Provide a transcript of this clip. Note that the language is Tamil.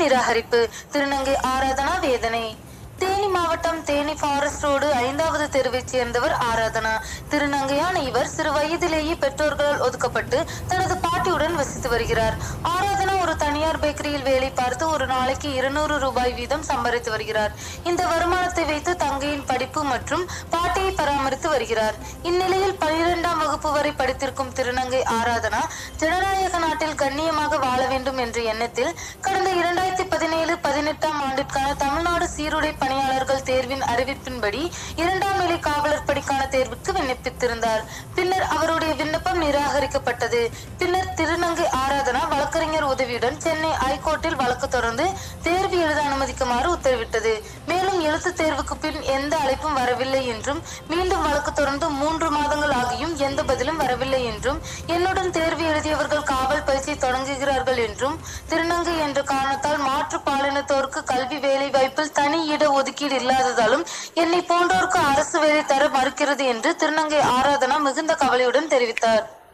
நிராகரிப்பு திருநங்கை ஆராதனா வேதனை தேனி மாவட்டம் தேனி ஃபாரஸ்ட் ரோடு ஐந்தாவது தெருவைச் சேர்ந்தவர் ஆராதனா திருநங்கையான இவர் சிறு வயதிலேயே பெற்றோர்களால் ஒதுக்கப்பட்டு தனது பாட்டியுடன் வசித்து வருகிறார் ஆராதனா ஒரு தனியார் பேக்கரியில் வேலை பார்த்து ஒரு நாளைக்கு இருநூறு ரூபாய் வீதம் சம்பாதித்து வருகிறார் இந்த வருமானத்தை வைத்து தங்கையின் படிப்பு மற்றும் பாட்டியை பராமரித்து வருகிறார் இந்நிலையில் பனிரெண்டாம் வகுப்பு வரை படித்திருக்கும் திருநங்கை ஆராதனா ஜனநாயக நாட்டில் கண்ணியமாக வாழ வேண்டும் என்ற எண்ணத்தில் கடந்த இரண்டாயிரத்தி பதினேழு பதினெட்டாம் ஆண்டிற்கான தமிழ்நாடு சீருடை பணியாளர்கள் தேர்வின் அறிவிப்பின்படி இரண்டாம் நிலை காவலர் பணிக்கான தேர்வுக்கு விண்ணப்பித்திருந்தார் பின்னர் அவருடைய விண்ணப்பம் நிராகரிக்கப்பட்டது பின்னர் திருநங்கை ஆராதனா வழக்கறிஞர் உதவியுடன் சென்னை ஐகோர்ட்டில் வழக்கு தொடர்ந்து தேர்வு எழுத அனுமதிக்குமாறு உத்தரவிட்டது மேலும் எழுத்து தேர்வுக்கு பின் எந்த அழைப்பும் வரவில்லை என்றும் மீண்டும் வழக்கு தொடர்ந்து மூன்று மாதங்கள் ஆகியும் எந்த பதிலும் வரவில்லை என்றும் என்னுடன் தேர்வு எழுதியவர்கள் காவல் பயிற்சி தொடங்குகிறார்கள் என்றும் திருநங்கை என்ற காரணத்தால் மாற்று பாலினத்தோருக்கு கல்வி வேலை வாய்ப்பில் தனி இட ஒதுக்கீடு இல்லாததாலும் என்னை போன்றோருக்கு அரசு வேலை தர மறுக்கிறது என்று திருநங்கை ஆராதனா மிகுந்த கவலையுடன் தெரிவித்தார்